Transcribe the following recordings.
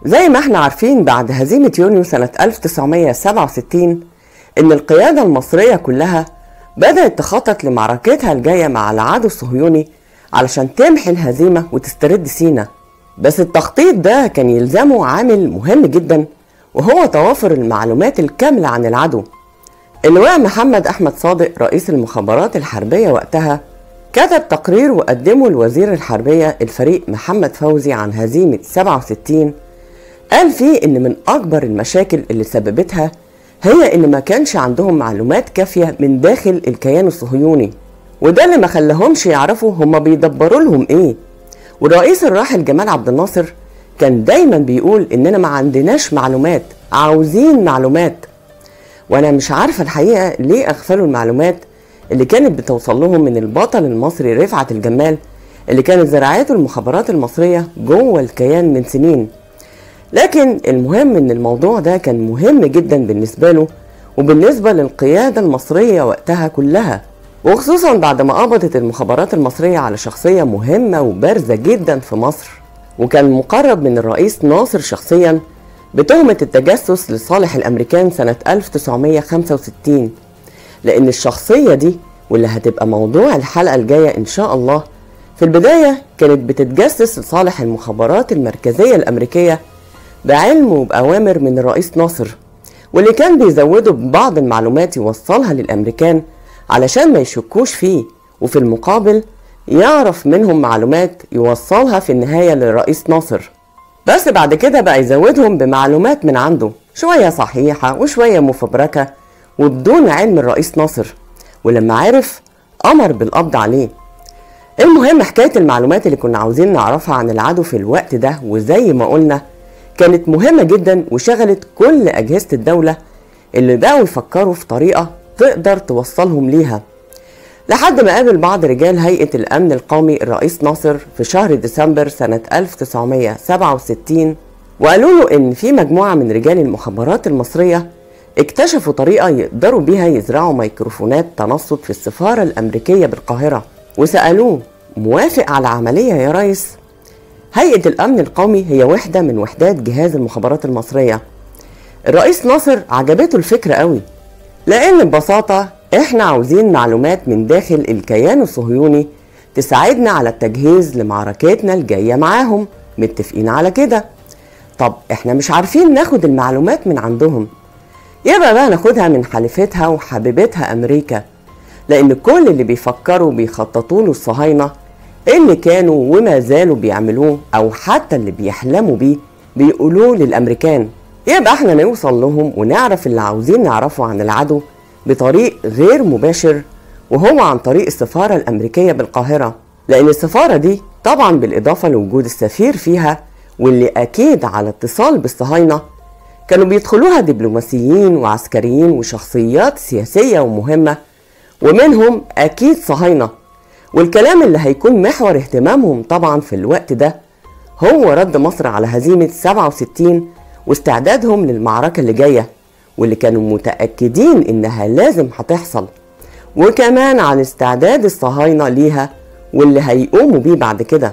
زي ما احنا عارفين بعد هزيمة يونيو سنة 1967 إن القيادة المصرية كلها بدأت تخطط لمعركتها الجاية مع العدو الصهيوني علشان تمحي الهزيمة وتسترد سينا بس التخطيط ده كان يلزمه عامل مهم جدا وهو توافر المعلومات الكاملة عن العدو اللواء محمد أحمد صادق رئيس المخابرات الحربية وقتها كتب تقرير وقدمه لوزير الحربية الفريق محمد فوزي عن هزيمة 67 قال فيه إن من أكبر المشاكل اللي سببتها هي إن ما كانش عندهم معلومات كافية من داخل الكيان الصهيوني وده اللي ما خلاهمش يعرفوا هما بيدبروا لهم إيه والرئيس الراحل جمال عبد الناصر كان دايما بيقول إننا ما عندناش معلومات عاوزين معلومات وأنا مش عارفة الحقيقة ليه أغفلوا المعلومات اللي كانت بتوصل لهم من البطل المصري رفعت الجمال اللي كانت زراعته المخابرات المصرية جوه الكيان من سنين لكن المهم ان الموضوع ده كان مهم جدا بالنسبة له وبالنسبة للقيادة المصرية وقتها كلها وخصوصا بعد ما قبضت المخابرات المصرية على شخصية مهمة وبارزة جدا في مصر وكان مقرب من الرئيس ناصر شخصيا بتهمة التجسس لصالح الأمريكان سنة 1965 لأن الشخصية دي واللي هتبقى موضوع الحلقة الجاية إن شاء الله في البداية كانت بتتجسس لصالح المخابرات المركزية الأمريكية بعلم وبأوامر من الرئيس ناصر واللي كان بيزوده ببعض المعلومات يوصلها للأمريكان علشان ما يشكوش فيه وفي المقابل يعرف منهم معلومات يوصلها في النهاية للرئيس ناصر بس بعد كده بقى يزودهم بمعلومات من عنده شوية صحيحة وشوية مفبركة وبدون علم الرئيس ناصر ولما عرف أمر بالقبض عليه المهم حكاية المعلومات اللي كنا عاوزين نعرفها عن العدو في الوقت ده وزي ما قلنا كانت مهمة جدا وشغلت كل أجهزة الدولة اللي بقوا يفكروا في طريقة تقدر توصلهم ليها لحد ما قابل بعض رجال هيئة الأمن القومي الرئيس ناصر في شهر ديسمبر سنة 1967 وقالوا له إن في مجموعة من رجال المخابرات المصرية اكتشفوا طريقة يقدروا بيها يزرعوا ميكروفونات تنصت في السفارة الأمريكية بالقاهرة وسألوه موافق على العملية يا ريس؟ هيئة الأمن القومي هي وحدة من وحدات جهاز المخابرات المصرية الرئيس ناصر عجبته الفكرة قوي لأن ببساطة إحنا عاوزين معلومات من داخل الكيان الصهيوني تساعدنا على التجهيز لمعركتنا الجاية معاهم متفقين على كده طب إحنا مش عارفين ناخد المعلومات من عندهم يبقى بقى ناخدها من حليفتها وحبيبتها أمريكا لأن كل اللي بيفكروا بيخططوا له الصهاينة اللي كانوا وما زالوا بيعملوه أو حتى اللي بيحلموا بيه بيقولوه للأمريكان يبقى احنا نوصل لهم ونعرف اللي عاوزين نعرفه عن العدو بطريق غير مباشر وهو عن طريق السفارة الأمريكية بالقاهرة لأن السفارة دي طبعا بالإضافة لوجود السفير فيها واللي أكيد على اتصال بالصهاينة كانوا بيدخلوها دبلوماسيين وعسكريين وشخصيات سياسية ومهمة ومنهم أكيد صهاينة والكلام اللي هيكون محور اهتمامهم طبعا في الوقت ده هو رد مصر على هزيمة 67 واستعدادهم للمعركة اللي جاية واللي كانوا متأكدين إنها لازم هتحصل وكمان عن استعداد الصهاينة ليها واللي هيقوموا بيه بعد كده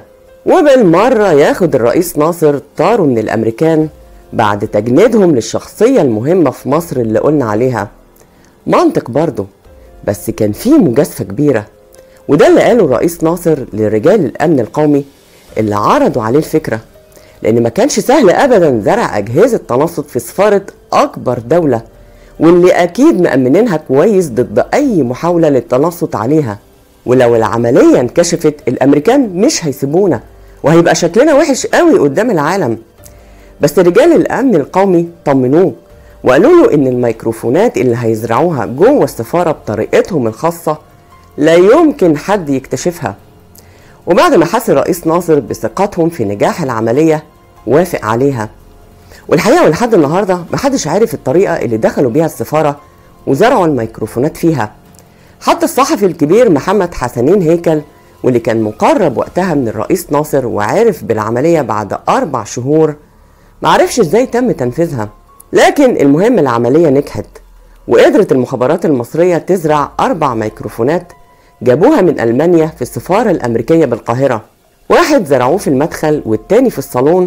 وبالمرة ياخد الرئيس ناصر طاره من الأمريكان بعد تجنيدهم للشخصية المهمة في مصر اللي قلنا عليها منطق برضه بس كان في مجازفة كبيرة وده اللي قاله الرئيس ناصر لرجال الأمن القومي اللي عرضوا عليه الفكرة لأن ما كانش سهل أبدا زرع أجهزة تنصت في سفارة أكبر دولة واللي أكيد مأمنينها كويس ضد أي محاولة للتنصت عليها ولو العملية انكشفت الأمريكان مش هيسيبونا وهيبقى شكلنا وحش قوي قدام العالم بس رجال الأمن القومي طمنوه وقالوا له إن الميكروفونات اللي هيزرعوها جوه السفارة بطريقتهم الخاصة لا يمكن حد يكتشفها وبعد ما حس الرئيس ناصر بثقتهم في نجاح العملية وافق عليها والحقيقة ولحد النهاردة محدش عارف الطريقة اللي دخلوا بيها السفارة وزرعوا الميكروفونات فيها حتى الصحفي الكبير محمد حسنين هيكل واللي كان مقرب وقتها من الرئيس ناصر وعارف بالعملية بعد أربع شهور معرفش ازاي تم تنفيذها لكن المهم العملية نجحت وقدرت المخابرات المصرية تزرع أربع ميكروفونات جابوها من ألمانيا في السفارة الأمريكية بالقاهرة واحد زرعوه في المدخل والتاني في الصالون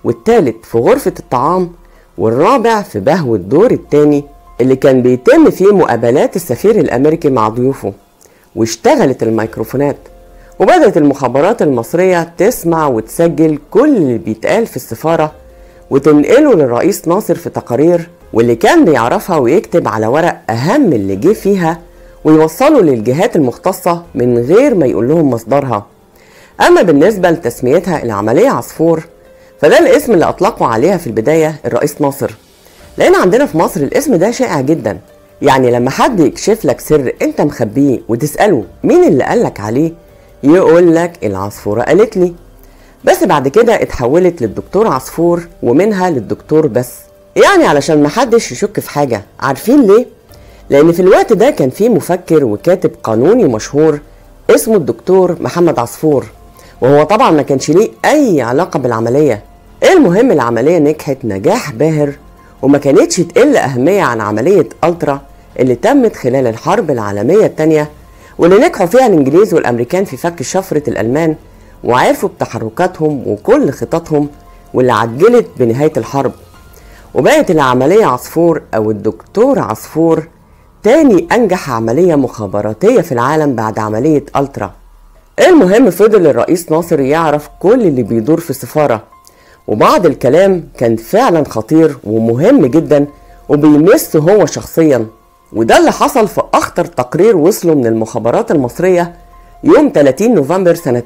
والتالت في غرفة الطعام والرابع في بهو الدور التاني اللي كان بيتم فيه مقابلات السفير الأمريكي مع ضيوفه واشتغلت الميكروفونات وبدأت المخابرات المصرية تسمع وتسجل كل اللي بيتقال في السفارة وتنقله للرئيس ناصر في تقارير واللي كان بيعرفها ويكتب على ورق أهم اللي جه فيها ويوصله للجهات المختصة من غير ما يقول لهم مصدرها أما بالنسبة لتسميتها العملية عصفور فده الاسم اللي أطلقوا عليها في البداية الرئيس ناصر لأن عندنا في مصر الاسم ده شائع جدا يعني لما حد يكشف لك سر انت مخبيه وتسأله مين اللي قالك عليه يقول لك العصفورة قالت لي بس بعد كده اتحولت للدكتور عصفور ومنها للدكتور بس يعني علشان محدش يشك في حاجة عارفين ليه؟ لأن في الوقت ده كان في مفكر وكاتب قانوني مشهور اسمه الدكتور محمد عصفور وهو طبعا ما كانش ليه أي علاقة بالعملية المهم العملية نجحت نجاح باهر وما كانتش تقل أهمية عن عملية ألترا اللي تمت خلال الحرب العالمية الثانية واللي نجحوا فيها الإنجليز والأمريكان في فك شفرة الألمان وعرفوا بتحركاتهم وكل خططهم واللي عجلت بنهاية الحرب وبقت العملية عصفور أو الدكتور عصفور تاني أنجح عملية مخابراتية في العالم بعد عملية ألترا المهم فضل الرئيس ناصر يعرف كل اللي بيدور في السفارة وبعض الكلام كان فعلا خطير ومهم جدا وبيمسه هو شخصيا وده اللي حصل في أخطر تقرير وصله من المخابرات المصرية يوم 30 نوفمبر سنة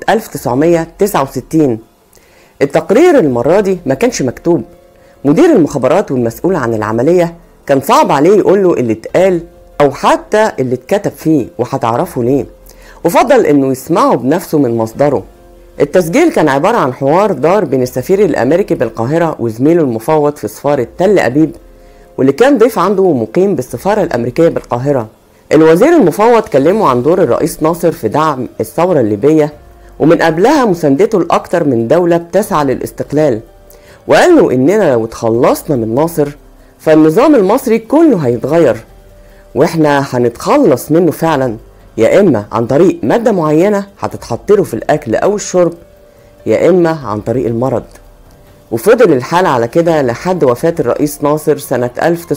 1969 التقرير المرة دي ما كانش مكتوب مدير المخابرات والمسؤول عن العملية كان صعب عليه يقول له اللي اتقال أو حتى اللي اتكتب فيه وهتعرفوا ليه وفضل إنه يسمعه بنفسه من مصدره التسجيل كان عبارة عن حوار دار بين السفير الأمريكي بالقاهرة وزميله المفوض في سفارة تل أبيب واللي كان ضيف عنده ومقيم بالسفارة الأمريكية بالقاهرة الوزير المفوض كلمه عن دور الرئيس ناصر في دعم الثورة الليبية ومن قبلها مساندته لأكتر من دولة بتسعى للاستقلال وقال له إننا لو اتخلصنا من ناصر فالنظام المصري كله هيتغير واحنا هنتخلص منه فعلا يا إما عن طريق مادة معينة هتتحط له في الأكل أو الشرب يا إما عن طريق المرض وفضل الحال على كده لحد وفاة الرئيس ناصر سنة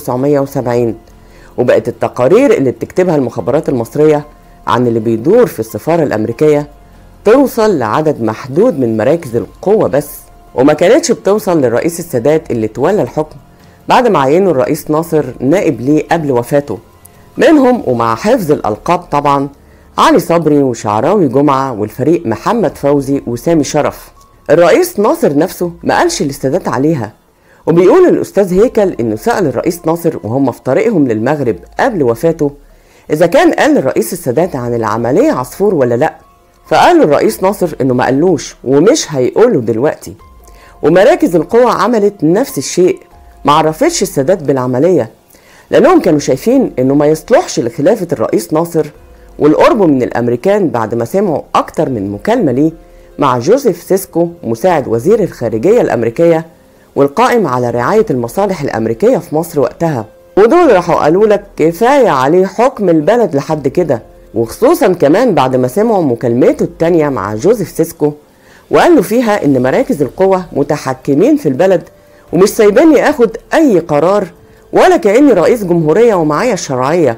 1970 وبقت التقارير اللي بتكتبها المخابرات المصرية عن اللي بيدور في السفارة الأمريكية توصل لعدد محدود من مراكز القوة بس وما كانتش بتوصل للرئيس السادات اللي تولى الحكم بعد ما عينه الرئيس ناصر نائب ليه قبل وفاته منهم ومع حفظ الألقاب طبعا علي صبري وشعراوي جمعة والفريق محمد فوزي وسامي شرف الرئيس ناصر نفسه ما قالش الاستادات عليها وبيقول الأستاذ هيكل إنه سأل الرئيس ناصر وهم في طريقهم للمغرب قبل وفاته إذا كان قال للرئيس السادات عن العملية عصفور ولا لأ فقال له الرئيس ناصر إنه ما قالوش ومش هيقوله دلوقتي ومراكز القوى عملت نفس الشيء ما عرفتش السادات بالعملية لأنهم كانوا شايفين إنه ما يصلحش لخلافة الرئيس ناصر والقرب من الأمريكان بعد ما سمعوا أكتر من مكالمة ليه مع جوزيف سيسكو مساعد وزير الخارجية الأمريكية والقائم على رعاية المصالح الأمريكية في مصر وقتها ودول راحوا قالوا لك كفاية عليه حكم البلد لحد كده وخصوصا كمان بعد ما سمعوا مكالمته التانية مع جوزيف سيسكو وقال له فيها إن مراكز القوة متحكمين في البلد ومش سايباني آخد أي قرار ولا كأني رئيس جمهورية ومعايا الشرعية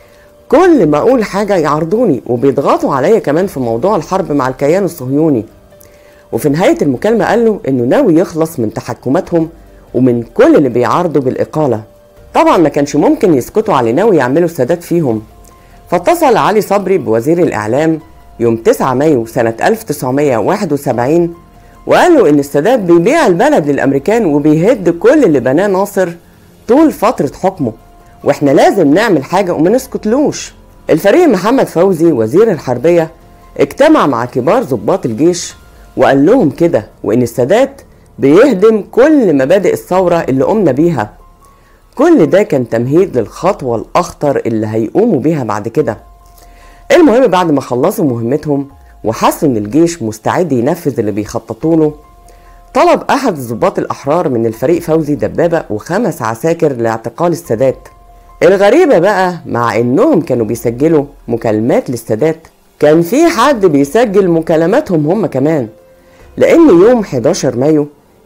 كل ما أقول حاجة يعرضوني وبيضغطوا عليا كمان في موضوع الحرب مع الكيان الصهيوني وفي نهاية المكالمة قال له إنه ناوي يخلص من تحكماتهم ومن كل اللي بيعارضوا بالإقالة طبعا ما كانش ممكن يسكتوا على ناوي يعملوا السادات فيهم فاتصل علي صبري بوزير الإعلام يوم 9 مايو سنة 1971 وقال له إن السادات بيبيع البلد للأمريكان وبيهد كل اللي بناه ناصر طول فترة حكمه واحنا لازم نعمل حاجة وما نسكتلوش الفريق محمد فوزي وزير الحربية اجتمع مع كبار ضباط الجيش وقال لهم كده وإن السادات بيهدم كل مبادئ الثورة اللي قمنا بيها كل ده كان تمهيد للخطوة الأخطر اللي هيقوموا بيها بعد كده المهم بعد ما خلصوا مهمتهم وحسوا إن الجيش مستعد ينفذ اللي بيخططوا له طلب أحد الضباط الأحرار من الفريق فوزي دبابة وخمس عساكر لاعتقال السادات الغريبة بقى مع إنهم كانوا بيسجلوا مكالمات للسادات كان في حد بيسجل مكالماتهم هم كمان لأن يوم 11 مايو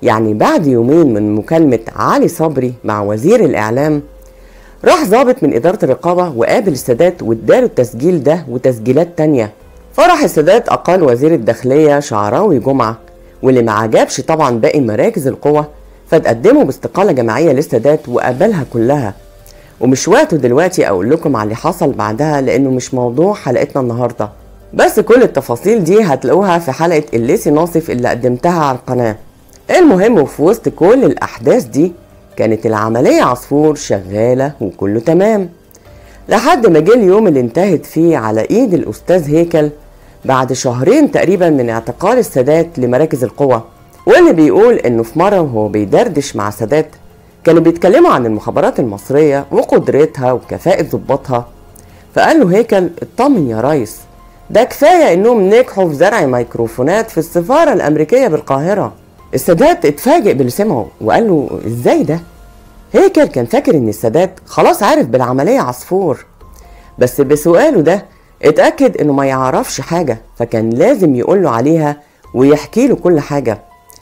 يعني بعد يومين من مكالمة علي صبري مع وزير الإعلام راح ضابط من إدارة الرقابة وقابل السادات واداله التسجيل ده وتسجيلات تانية فرح السادات أقال وزير الداخلية شعراوي جمعة واللي ما عجبش طبعا باقي مراكز القوة فتقدموا باستقالة جماعية للسادات وقبلها كلها ومش وقته دلوقتي أقول لكم على اللي حصل بعدها لأنه مش موضوع حلقتنا النهاردة بس كل التفاصيل دي هتلاقوها في حلقة الليسي ناصف اللي قدمتها على القناة المهم وفي وسط كل الأحداث دي كانت العملية عصفور شغالة وكله تمام لحد ما جه اليوم اللي انتهت فيه على ايد الأستاذ هيكل بعد شهرين تقريبا من اعتقال السادات لمراكز القوى واللي بيقول انه في مرة وهو بيدردش مع السادات كانوا بيتكلموا عن المخابرات المصرية وقدرتها وكفاءة ضباطها فقال له هيكل اطمن يا ريس ده كفاية انهم نجحوا في زرع ميكروفونات في السفارة الامريكية بالقاهرة السادات اتفاجئ باللي سمعه وقال له ازاي ده هيكل كان فاكر ان السادات خلاص عارف بالعملية عصفور بس بسؤاله ده اتأكد انه ما يعرفش حاجة فكان لازم يقوله عليها ويحكي له كل حاجة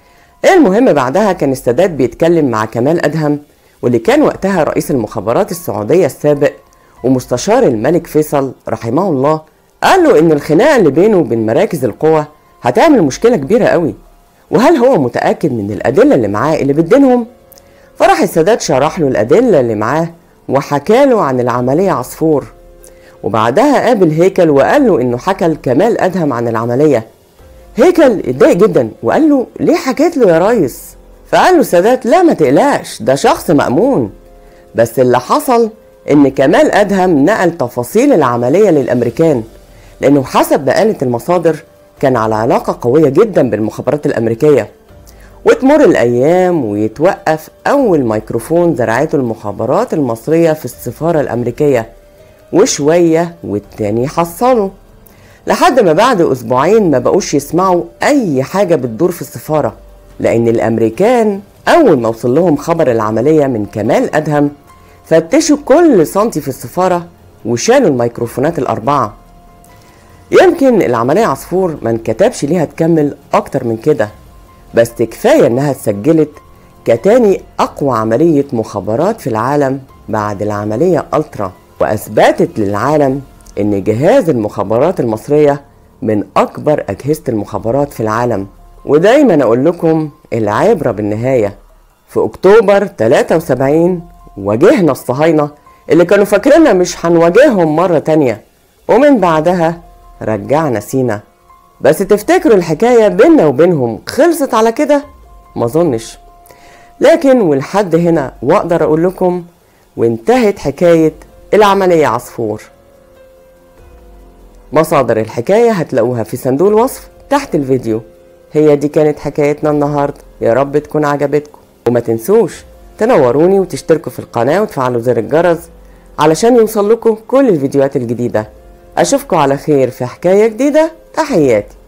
المهم بعدها كان السادات بيتكلم مع كمال أدهم واللي كان وقتها رئيس المخابرات السعودية السابق ومستشار الملك فيصل رحمه الله قال له ان الخناقة اللي بينه وبين مراكز القوى هتعمل مشكلة كبيرة قوي وهل هو متأكد من الأدلة اللي معاه اللي بتدينهم فراح السادات شرح له الأدلة اللي معاه وحكى له عن العملية عصفور وبعدها قابل هيكل وقال له انه حكى لكمال ادهم عن العمليه هيكل اتضايق جدا وقال له ليه حكيت له يا ريس فقال له السادات لا ما تقلقش ده شخص مأمون بس اللي حصل ان كمال ادهم نقل تفاصيل العمليه للامريكان لانه حسب ما قالت المصادر كان على علاقه قويه جدا بالمخابرات الامريكيه وتمر الايام ويتوقف اول ميكروفون زرعته المخابرات المصريه في السفاره الامريكيه وشويه والتاني حصله لحد ما بعد اسبوعين ما بقوش يسمعوا اي حاجه بتدور في السفاره لان الامريكان اول ما وصل لهم خبر العمليه من كمال ادهم فتشوا كل سنتي في السفاره وشالوا الميكروفونات الاربعه يمكن العمليه عصفور ما انكتبش ليها تكمل اكتر من كده بس كفايه انها اتسجلت كتاني اقوى عمليه مخابرات في العالم بعد العمليه الترا واثبتت للعالم ان جهاز المخابرات المصريه من اكبر اجهزه المخابرات في العالم ودايما اقول لكم العبره بالنهايه في اكتوبر 73 واجهنا الصهاينه اللي كانوا فاكريننا مش هنواجههم مره تانيه ومن بعدها رجعنا سينا بس تفتكروا الحكايه بينا وبينهم خلصت على كده ما اظنش لكن ولحد هنا واقدر اقول لكم وانتهت حكايه العمليه عصفور مصادر الحكاية هتلاقوها في صندوق الوصف تحت الفيديو هي دي كانت حكايتنا النهاردة يا رب تكون عجبتكم وما تنسوش تنوروني وتشتركوا في القناة وتفعلوا زر الجرس علشان يوصل لكم كل الفيديوهات الجديدة أشوفكم على خير في حكاية جديدة تحياتي